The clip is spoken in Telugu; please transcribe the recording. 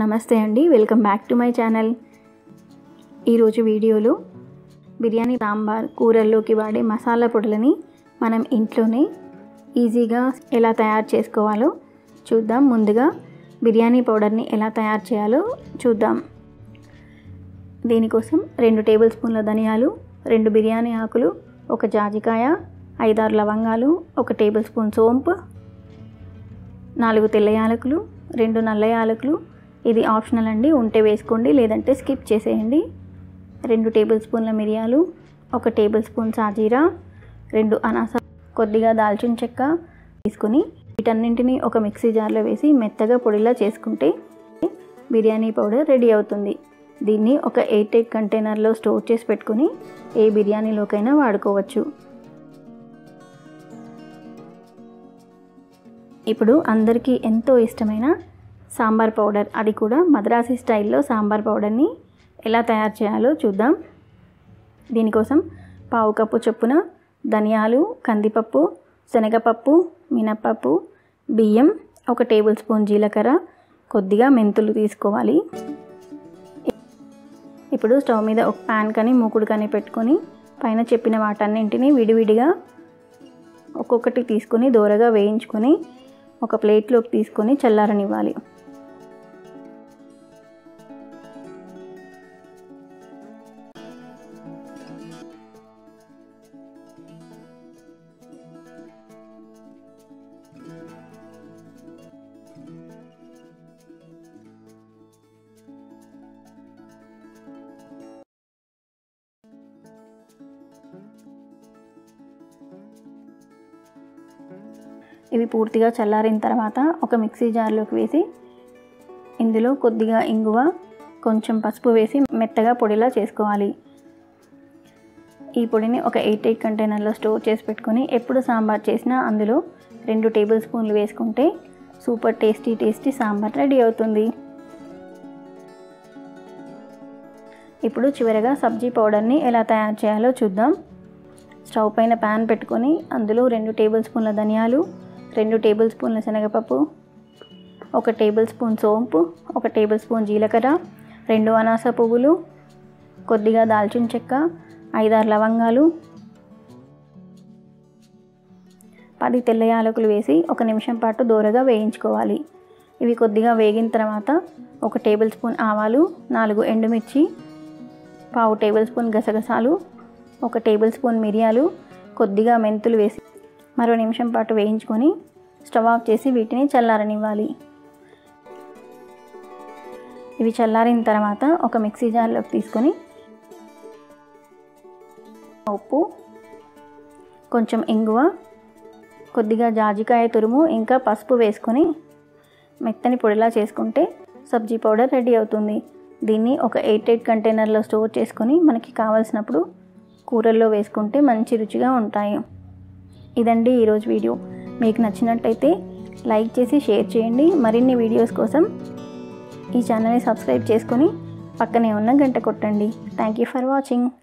నమస్తే అండి welcome back to my channel ఈరోజు వీడియోలో బిర్యానీ సాంబార్ కూరల్లోకి వాడే మసాలా పొడులని మనం ఇంట్లోనే ఈజీగా ఎలా తయారు చేసుకోవాలో చూద్దాం ముందుగా బిర్యానీ పౌడర్ని ఎలా తయారు చేయాలో చూద్దాం దీనికోసం రెండు టేబుల్ స్పూన్ల ధనియాలు రెండు బిర్యానీ ఆకులు ఒక జాజికాయ ఐదారు లవంగాలు ఒక టేబుల్ స్పూన్ సోంపు నాలుగు తెల్ల యాలకులు రెండు నల్ల యాలకులు ఇది ఆప్షనల్ అండి ఉంటే వేసుకోండి లేదంటే స్కిప్ చేసేయండి రెండు టేబుల్ స్పూన్ల మిరియాలు ఒక టేబుల్ స్పూన్ సాజీరా రెండు అనాస కొద్దిగా దాల్చిన చెక్క తీసుకుని వీటన్నింటినీ ఒక మిక్సీ జార్లో వేసి మెత్తగా పొడిలా చేసుకుంటే బిర్యానీ పౌడర్ రెడీ అవుతుంది దీన్ని ఒక ఎయిట్ ఎయిట్ కంటైనర్లో స్టోర్ చేసి పెట్టుకుని ఏ బిర్యానీలోకైనా వాడుకోవచ్చు ఇప్పుడు అందరికీ ఎంతో ఇష్టమైన సాంబార్ పౌడర్ అది కూడా మద్రాసీ స్టైల్లో సాంబార్ పౌడర్ని ఎలా తయారు చేయాలో చూద్దాం దీనికోసం పావు కప్పు చొప్పున ధనియాలు కందిపప్పు శనగపప్పు మినప్పప్పు బియ్యం ఒక టేబుల్ స్పూన్ జీలకర్ర కొద్దిగా మెంతులు తీసుకోవాలి ఇప్పుడు స్టవ్ మీద ఒక ప్యాన్ కానీ మూకుడు కానీ పెట్టుకొని పైన చెప్పిన వాటన్నింటినీ విడివిడిగా ఒక్కొక్కటి తీసుకొని దూరగా వేయించుకొని ఒక ప్లేట్లోకి తీసుకొని చల్లారనివ్వాలి ఇవి పూర్తిగా చల్లారిన తర్వాత ఒక మిక్సీ జార్లోకి వేసి ఇందులో కొద్దిగా ఇంగువ కొంచెం పసుపు వేసి మెత్తగా పొడిలా చేసుకోవాలి ఈ పొడిని ఒక ఎయిట్ ఎయిట్ కంటైనర్లో స్టోర్ చేసి పెట్టుకొని ఎప్పుడు సాంబార్ చేసినా అందులో రెండు టేబుల్ స్పూన్లు వేసుకుంటే super tasty tasty sambar ready అవుతుంది ఇప్పుడు చివరగా సబ్జీ పౌడర్ని ఎలా తయారు చేయాలో చూద్దాం స్టవ్ పైన ప్యాన్ పెట్టుకొని అందులో రెండు టేబుల్ స్పూన్ల ధనియాలు రెండు టేబుల్ స్పూన్ల శనగపప్పు ఒక టేబుల్ స్పూన్ సోంపు ఒక టేబుల్ స్పూన్ జీలకర్ర రెండు అనాస పువ్వులు కొద్దిగా దాల్చిన చెక్క ఐదారు లవంగాలు పది తెల్ల యాలకులు వేసి ఒక నిమిషం పాటు దూరగా వేయించుకోవాలి ఇవి కొద్దిగా వేగిన తర్వాత ఒక టేబుల్ స్పూన్ ఆవాలు నాలుగు ఎండుమిర్చి పావు టేబుల్ స్పూన్ గసగసాలు ఒక టేబుల్ స్పూన్ మిరియాలు కొద్దిగా మెంతులు వేసి మరో నిమిషం పాటు వేయించుకొని స్టవ్ ఆఫ్ చేసి వీటిని చల్లారనివ్వాలి ఇవి చల్లారిన తర్వాత ఒక మిక్సీ జార్లోకి తీసుకొని ఉప్పు కొంచెం ఇంగువ కొద్దిగా జాజికాయ తురుము ఇంకా పసుపు వేసుకొని మెత్తని పొడిలా చేసుకుంటే సబ్జీ పౌడర్ రెడీ అవుతుంది దీన్ని ఒక ఎయిట్ ఎయిట్ కంటైనర్లో స్టోర్ చేసుకొని మనకి కావాల్సినప్పుడు కూరల్లో వేసుకుంటే మంచి రుచిగా ఉంటాయి ఇదండి ఈరోజు వీడియో మీకు నచ్చినట్టయితే లైక్ చేసి షేర్ చేయండి మరిన్ని వీడియోస్ కోసం ఈ ఛానల్ని సబ్స్క్రైబ్ చేసుకొని పక్కనే ఉన్న గంట కొట్టండి థ్యాంక్ యూ ఫర్ వాచింగ్